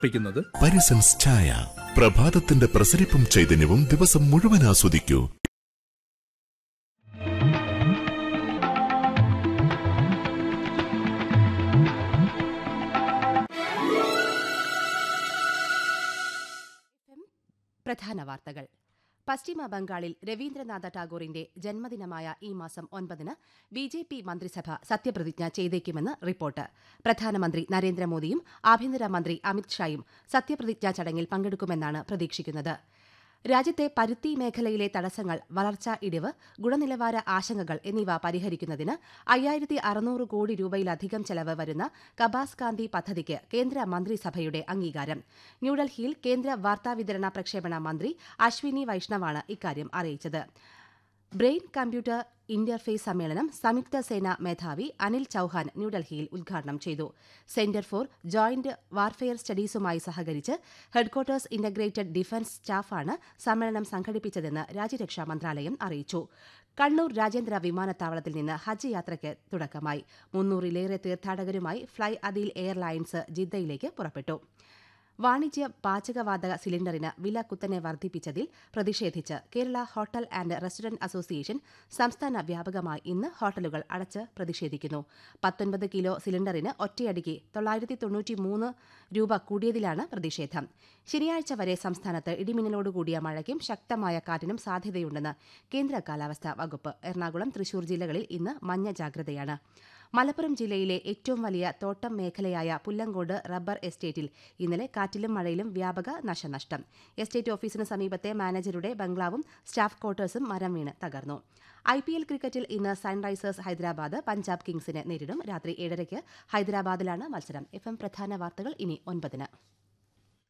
പ്പിക്കുന്നത് പരിസൻസ് ചായ പ്രഭാതത്തിന്റെ പ്രസരിപ്പും ചൈതന്യവും ദിവസം മുഴുവൻ ആസ്വദിക്കൂ പ്രധാന വാർത്തകൾ പശ്ചിമ ബംഗാളിൽ രവീന്ദ്രനാഥ ടാഗോറിന്റെ ജന്മദിനമായ ഈ മാസം ഒൻപതിന് ബി ജെ പി മന്ത്രിസഭ സത്യപ്രതിജ്ഞ ചെയ്തേക്കുമെന്ന് റിപ്പോർട്ട് പ്രധാനമന്ത്രി നരേന്ദ്രമോദിയും ആഭ്യന്തരമന്ത്രി അമിത്ഷായും സത്യപ്രതിജ്ഞാ ചടങ്ങിൽ പങ്കെടുക്കുമെന്നാണ് പ്രതീക്ഷിക്കുന്നത് രാജ്യത്തെ പരുത്തി മേഖലയിലെ തടസ്സങ്ങൾ വളർച്ചാ ഇടിവ് ഗുണനിലവാര ആശങ്കകൾ എന്നിവ പരിഹരിക്കുന്നതിന് അയ്യായിരത്തി അറുന്നൂറ് കോടി രൂപയിലധികം ചെലവ് വരുന്ന കബാസ് കാന്തി പദ്ധതിക്ക് കേന്ദ്ര മന്ത്രിസഭയുടെ അംഗീകാരം ന്യൂഡൽഹിയിൽ കേന്ദ്ര വാർത്താവിതരണ പ്രക്ഷേപണ മന്ത്രി അശ്വിനി വൈഷ്ണവാണ് ഇക്കാര്യം അറിയിച്ചത് ബ്രെയിൻ കമ്പ്യൂട്ടർ ഇന്റർഫേസ് സമ്മേളനം സംയുക്ത സേന മേധാവി അനിൽ ചൌഹാൻ ന്യൂഡൽഹിയിൽ ഉദ്ഘാടനം ചെയ്തു സെന്റർ ഫോർ ജോയിന്റ് വാർഫെയർ സ്റ്റഡീസുമായി സഹകരിച്ച് ഹെഡ്ക്വാർട്ടേഴ്സ് ഇന്റഗ്രേറ്റഡ് ഡിഫൻസ് സ്റ്റാഫാണ് സമ്മേളനം സംഘടിപ്പിച്ചതെന്ന് രാജ്യരക്ഷാ മന്ത്രാലയം അറിയിച്ചു കണ്ണൂർ രാജ്യാന്തര വിമാനത്താവളത്തിൽ നിന്ന് ഹജ്ജ് യാത്രയ്ക്ക് തുടക്കമായി മുന്നൂറിലേറെ തീർത്ഥാടകരുമായി ഫ്ളൈ അദീൽ എയർലൈൻസ് ജിദ്ദയിലേക്ക് പുറപ്പെട്ടു വാണിജ്യ പാചകവാതക സിലിണ്ടറിന് വില കുത്തനെ വർദ്ധിപ്പിച്ചതിൽ പ്രതിഷേധിച്ച് Kerala hotel and restaurant association സംസ്ഥാന വ്യാപകമായി ഇന്ന് ഹോട്ടലുകൾ അടച്ച് പ്രതിഷേധിക്കുന്നു പത്തൊൻപത് കിലോ സിലിണ്ടറിന് ഒറ്റയടിക്ക് തൊള്ളായിരത്തി തൊണ്ണൂറ്റിമൂന്ന് രൂപ കൂടിയതിലാണ് പ്രതിഷേധം ശനിയാഴ്ച വരെ സംസ്ഥാനത്ത് ഇടിമിന്നലോടുകൂടിയ മഴയ്ക്കും ശക്തമായ കാറ്റിനും സാധ്യതയുണ്ടെന്ന് കേന്ദ്ര കാലാവസ്ഥാ വകുപ്പ് എറണാകുളം തൃശൂർ ജില്ലകളിൽ ഇന്ന് മഞ്ഞ ജാഗ്രതയാണ് മലപ്പുറം ജില്ലയിലെ ഏറ്റവും വലിയ തോട്ടം മേഖലയായ പുല്ലങ്കോട് റബ്ബർ എസ്റ്റേറ്റിൽ ഇന്നലെ കാറ്റിലും മഴയിലും വ്യാപക നാശനഷ്ടം എസ്റ്റേറ്റ് ഓഫീസിന് സമീപത്തെ മാനേജറുടെ ബംഗ്ലാവും സ്റ്റാഫ് ക്വാർട്ടേഴ്സും മരം വീണ് തകർന്നു ഐ പി എൽ ക്രിക്കറ്റിൽ ഇന്ന് സൺറൈസേഴ്സ് ഹൈദരാബാദ് പഞ്ചാബ് കിങ്സിനെ നേരിടും രാത്രി ഏഴരയ്ക്ക് ഹൈദരാബാദിലാണ് മത്സരം എഫ് എം പ്രധാന വാർത്തകൾ ഇനി ഒൻപതിന്